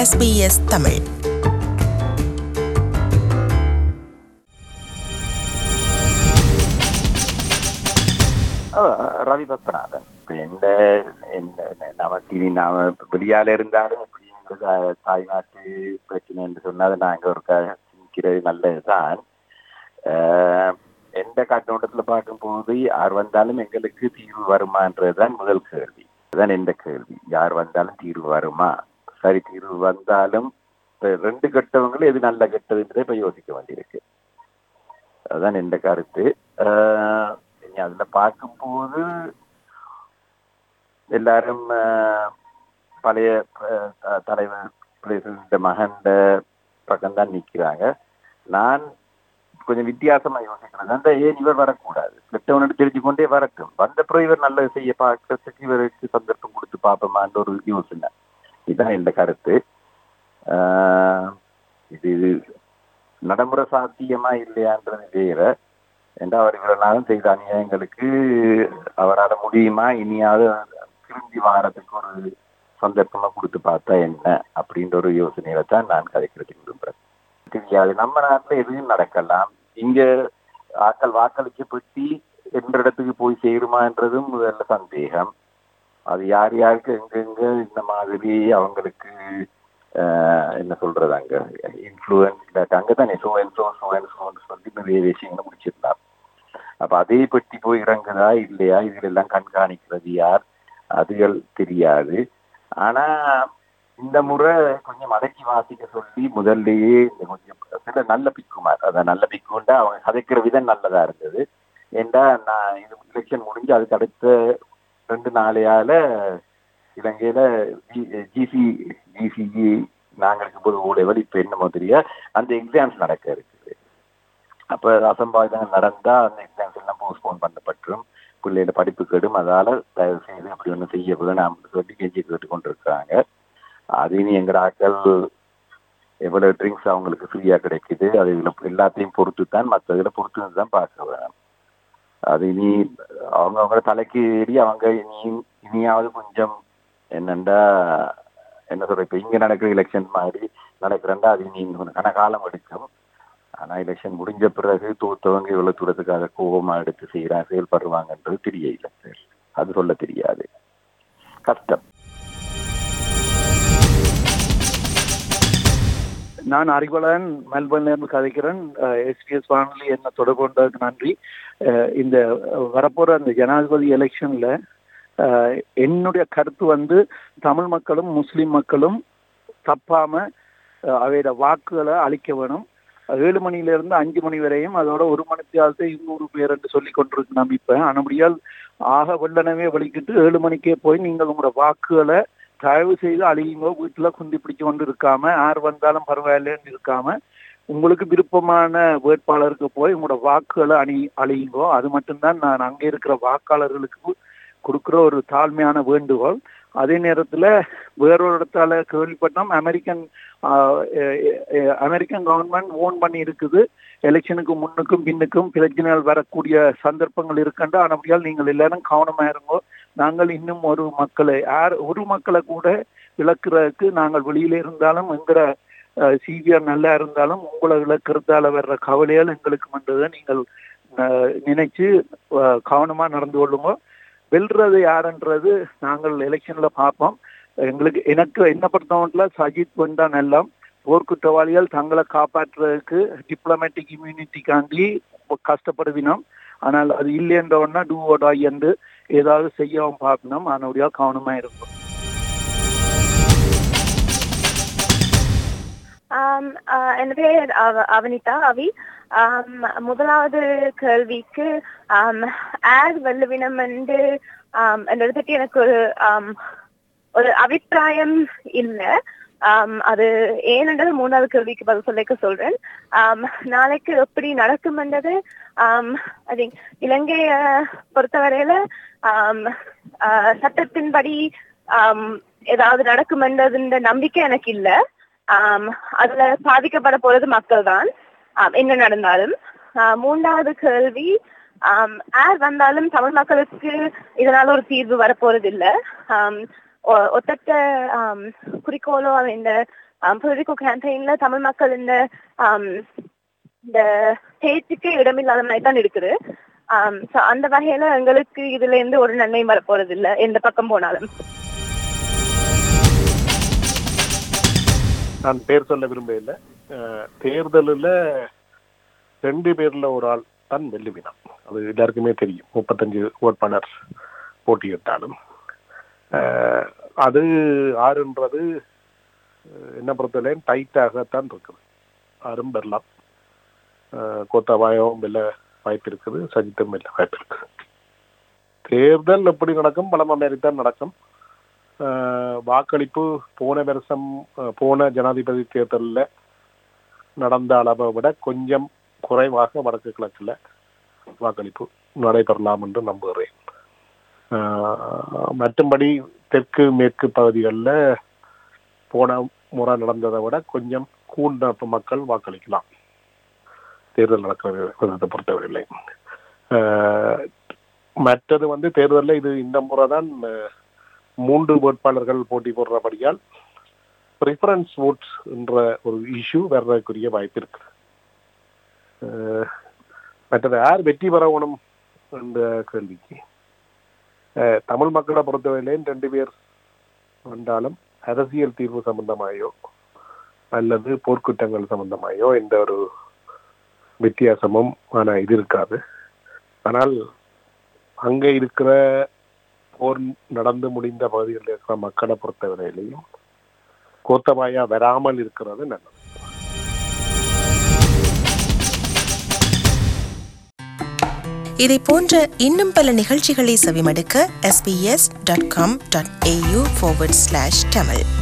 SBS Tamil ஓ, ரவி பத்மநாதன் இப்ப எந்த எந்த நமக்கு இனி நாம வெளியால இருந்தாலும் இப்படி இந்த தா- தாய்நாட்டு பிரச்சனை என்று சொன்னால் நாங்க ஒரு சிந்திக்கிறது நல்லதுதான் ஆஹ், எந்த கண்ணோட்டத்துல பார்க்கும்போது யார் வந்தாலும் எங்களுக்கு தீர்வு வருமான்றதுதான் முதல் கேள்வி அதுதான் எந்த கேள்வி யார் வந்தாலும் தீர்வு வருமா சரி தீர்வு வந்தாலும் இப்ப ரெண்டு கெட்டவங்களும் எது நல்ல கெட்டதுன்றதை இப்ப யோசிக்க வேண்டியிருக்கு அதுதான் எந்த கருத்து ஆஹ், நீங்க அதுல பார்க்கும்போது எல்லாரும் ஆஹ், பழைய ஆஹ், தலைவர் பிரசிடண்ட் மகன் பக்கம் தான் நிக்கிறாங்க நான் கொஞ்சம் வித்தியாசமா யோசிக்கிறேன் அந்த ஏன் இவர் வரக்கூடாது கெட்டவனு தெரிஞ்சு கொண்டே வரட்டும் வந்த பிறகு இவர் நல்லது செய்ய பார்க்கறதுக்கு இவருக்கு சந்தர்ப்பம் கொடுத்து பார்ப்போமான்ற ஒரு யோசனை இதுதான் இந்த கருத்து ஆஹ், இது நடைமுறை சாத்தியமா இல்லையான்றது வேற ஏண்டா அவர் இவ்வளவு நாளும் செய்த அநியாயங்களுக்கு அவரால் முடியுமா இனியாவது திரும்பி வாரத்துக்கு ஒரு சந்தர்ப்பமா கொடுத்து பார்த்தா என்ன அப்படின்ற ஒரு யோசனையில தான் நான் கதைக்கிறதுக்கு விரும்புறேன் தெரியாது நம்ம நாட்டுல எதுவும் நடக்கலாம் இங்க ஆக்கள் வாக்களிக்க பெட்டி எந்த இடத்துக்கு போய் சேருமான்றதும் முதல்ல சந்தேகம் அது யார் யாருக்கு எங்கெங்க இந்த மாதிரி அவங்களுக்கு ஆஹ், என்ன சொல்றது அங்க இன்ஃப்ளூயன்ஸ் அங்க தானே so and so so and சோன்னு சொல்லி நிறைய விஷயங்களை முடிச்சிருந்தார் அப்ப அதே பெட்டி போய் இறங்குதா இல்லையா இதுல எல்லாம் கண்காணிக்கிறது யார் அதுகள் தெரியாது ஆனா இந்த முறை கொஞ்சம் அடக்கி வாசிக்க சொல்லி முதல்லயே இந்த கொஞ்சம் சில நல்ல பிக்குமார் அதான் நல்ல பிக்குண்டா அவங்க கதைக்கிற விதம் நல்லதா இருந்தது ஏண்டா நான் இது எலெக்ஷன் முடிஞ்சு அதுக்கு அடுத்த ரெண்டு நாளையால இலங்கையில ஜிசி ஜிசிஇ நாங்களுக்கு போது ஓ லெவல் இப்ப என்ன மாதிரியா அந்த எக்ஸாம்ஸ் நடக்க இருக்குது அப்ப அசம்பாவிதம் நடந்தா அந்த எக்ஸாம்ஸ் எல்லாம் போஸ்ட்போன் பண்ணப்பட்டுரும் பிள்ளைகள படிப்பு கெடும் அதால தயவு செய்து அப்படி ஒண்ணு செய்ய வேணாம் சொல்லி கெஞ்சி கேட்டு கொண்டிருக்காங்க அது இனி எங்க ஆக்கள் எவ்வளவு ட்ரிங்க்ஸ் அவங்களுக்கு ஃப்ரீயா கிடைக்குது அது இதுல எல்லாத்தையும் பொறுத்து தான் மற்ற இதுல பொறுத்து தான் பார்க்க வேணும் அது இனி அவங்க அவங்க தலைக்கு ஏறி அவங்க இனி இனியாவது கொஞ்சம் என்னண்டா என்ன சொல்ற இப்ப இங்க நடக்கிற எலெக்ஷன் மாதிரி நடக்கிறண்டா அது இனி இன்னும் கன காலம் எடுக்கும் ஆனா எலெக்ஷன் முடிஞ்ச பிறகு தோத்தவங்க இவ்வளவு தூரத்துக்காக கோபமா எடுத்து செய்யறாங்க செயல்படுவாங்கன்றது தெரியல அது சொல்ல தெரியாது கஷ்டம் நான் அறிவலன் மெல்பர்ன்லேருந்து கதைக்கிறேன் எஸ்பிஎஸ் வானொலி என்ன தொடர்பு கொண்டதுக்கு நன்றி அஹ் இந்த வரப்போற அந்த ஜனாதிபதி எலெக்ஷன்ல அஹ் என்னுடைய கருத்து வந்து தமிழ் மக்களும் முஸ்லிம் மக்களும் தப்பாம அஹ் அவையோட வாக்குகளை அளிக்க வேணும் ஏழு மணில இருந்து அஞ்சு மணி வரையும் அதோட ஒரு மணித்தியாலத்தை இன்னொரு பேர் என்று சொல்லி கொண்டிருக்கு நம்பிப்பேன் ஆனபடியால் ஆக வெள்ளனவே வலிக்கிட்டு ஏழு மணிக்கே போய் நீங்கள் உங்களோட வாக்குகளை தயவு செய்து அழியுங்கோ வீட்டுல குந்தி பிடிச்சு கொண்டு இருக்காம யார் வந்தாலும் பரவாயில்லன்னு இருக்காம உங்களுக்கு விருப்பமான வேட்பாளருக்கு போய் உங்களோட வாக்குகளை அணி அழியுங்கோ அது மட்டும்தான் நான் அங்கே இருக்கிற வாக்காளர்களுக்கு கொடுக்குற ஒரு தாழ்மையான வேண்டுகோள் அதே நேரத்துல வேறொரு இடத்தால கேள்விப்பட்டோம் அமெரிக்கன் ஆஹ், எ- எ- அமெரிக்கன் கவர்மெண்ட் ஓன் பண்ணி இருக்குது எலெக்ஷனுக்கு முன்னுக்கும் பின்னுக்கும் பிரச்சனைகள் வரக்கூடிய சந்தர்ப்பங்கள் இருக்கண்டு ஆனபடியால் நீங்கள் எல்லாரும் கவனமா இருங்கோ நாங்கள் இன்னும் ஒரு மக்களை யார் ஒரு மக்களை கூட இழக்கிறதுக்கு நாங்கள் வெளியில இருந்தாலும் எங்கிற சிவிஆர் நல்லா இருந்தாலும் உங்களை இழக்கிறதால வர்ற கவலையால் எங்களுக்கு வந்ததை நீங்கள் அஹ், நினைச்சு அஹ், கவனமா நடந்து கொள்ளுங்க வெல்றது யாருன்றது நாங்கள் எலெக்ஷன்ல பார்ப்போம் எங்களுக்கு எனக்கு என்ன பொறுத்தவரையில சஜித் வந்தா எல்லாம் போர்க்குற்றவாளிகள் தங்களை காப்பாற்றுறதுக்கு டிப்ளமேட்டிக் இம்யூனிட்டிக்காண்டி கஷ்டப்படுவினோம் ஆனால் அது இல்லைன்றவனா டூ ஓடா என்று ஏதாவது செய்யவும் பார்க்கணும் அதனுடைய கவனமா இருக்கும் ஆம், ஆ, என் பேர் அவ- அவனிதா அவி ஆம், முதலாவது கேள்விக்கு ஆம், ஆட் வல்லுவினம் என்று ஆம், என்றதை பற்றி எனக்கு ஒரு ஆம், ஒரு அபிப்பிராயம் இல்லை ஆம், அது ஏனென்றது மூணாவது கேள்விக்கு பதில் சொல்லிக்க சொல்றேன் ஆம், நாளைக்கு எப்படி நடக்கும் என்றது ஆம், I think இலங்கைய பொறுத்தவரையில ஆம், ஆ, சட்டத்தின்படி ஆம், ஏதாவது நடக்கும் என்றதுன்ற நம்பிக்கை எனக்கு இல்லை ஆம், அதுல பாதிக்கப்பட போறது மக்கள் தான் என்ன நடந்தாலும் ஆஹ் மூன்றாவது கேள்வி ஆம், யார் வந்தாலும் தமிழ் மக்களுக்கு இதனால ஒரு தீர்வு வரப்போறது இல்ல ஆம், ஒ- ஒத்தட்ட ஆம், குறிக்கோளோ இந்த பொலிட்டிக்கல் கேம்பெயின்ல தமிழ் மக்கள் இந்த ஆம், இந்த பேச்சுக்கு இடமில்லாத மாதிரி தான் இருக்குது ஆம், so அந்த வகையில எங்களுக்கு இதுல இருந்து ஒரு நன்மையும் வரப்போறது இல்ல எந்த பக்கம் போனாலும் நான் பேர் சொல்ல விரும்பவில்லை தேர்தலில் ரெண்டு பேர்ல ஒரு ஆள் தான் வெல்லுவினான் அது எல்லாருக்குமே தெரியும் முப்பத்தஞ்சு வேட்பாளர் போட்டியிட்டாலும் அஹ், அது ஆறுன்றது அஹ், என்ன பொறுத்தவரை டைட்டாகத்தான் இருக்குது ஆறும் பெறலாம் அஹ், கோத்தாபாயவும் வெல்ல வாய்ப்பு இருக்குது சஜித்தும் வெல்ல வாய்ப்பு இருக்குது தேர்தல் எப்படி நடக்கும் பலமா மாரி தான் நடக்கும் அஹ், வாக்களிப்பு போன வருஷம் அஹ், போன ஜனாதிபதி தேர்தலில் நடந்த அளவை விட கொஞ்சம் குறைவாக வடக்கு கிழக்கில் வாக்களிப்பு நடைபெறலாம் என்று நம்புகிறேன் அஹ், மற்றும்படி தெற்கு மேற்கு பகுதிகளில் போன முறை நடந்ததை விட கொஞ்சம் கூடுதல் மக்கள் வாக்களிக்கலாம் தேர்தல் நடக்கிற விதத்தை பொறுத்தவரையில்லை அஹ், மற்றது வந்து தேர்தலில் இது இந்த முறை தான் மூன்று வேட்பாளர்கள் போட்டி போடுறபடியால் ப்ரிஃபரன்ஸ் ஓட்ஸ் என்ற ஒரு இஷ்யூ வர்றதுக்குரிய வாய்ப்பு இருக்கு அஹ், மற்றது யார் வெற்றி பெறணும் என்ற கேள்விக்கு அஹ், தமிழ் மக்களை பொறுத்தவரையிலேயும் ரெண்டு பேர் வந்தாலும் அரசியல் தீர்வு சம்பந்தமாயோ அல்லது போர்க்குற்றங்கள் சம்பந்தமாயோ எந்த ஒரு வித்தியாசமும் ஆனா இது இருக்காது ஆனால் அங்க இருக்கிற போர் நடந்து முடிந்த பகுதிகளில் இருக்கிற மக்களை பொறுத்தவரையிலையும் கோத்தபாயா வராமல் இருக்கிறது நல்லது இதை போன்ற இன்னும் பல நிகழ்ச்சிகளை செவிமடுக்க sbs.com.au forward slash tamil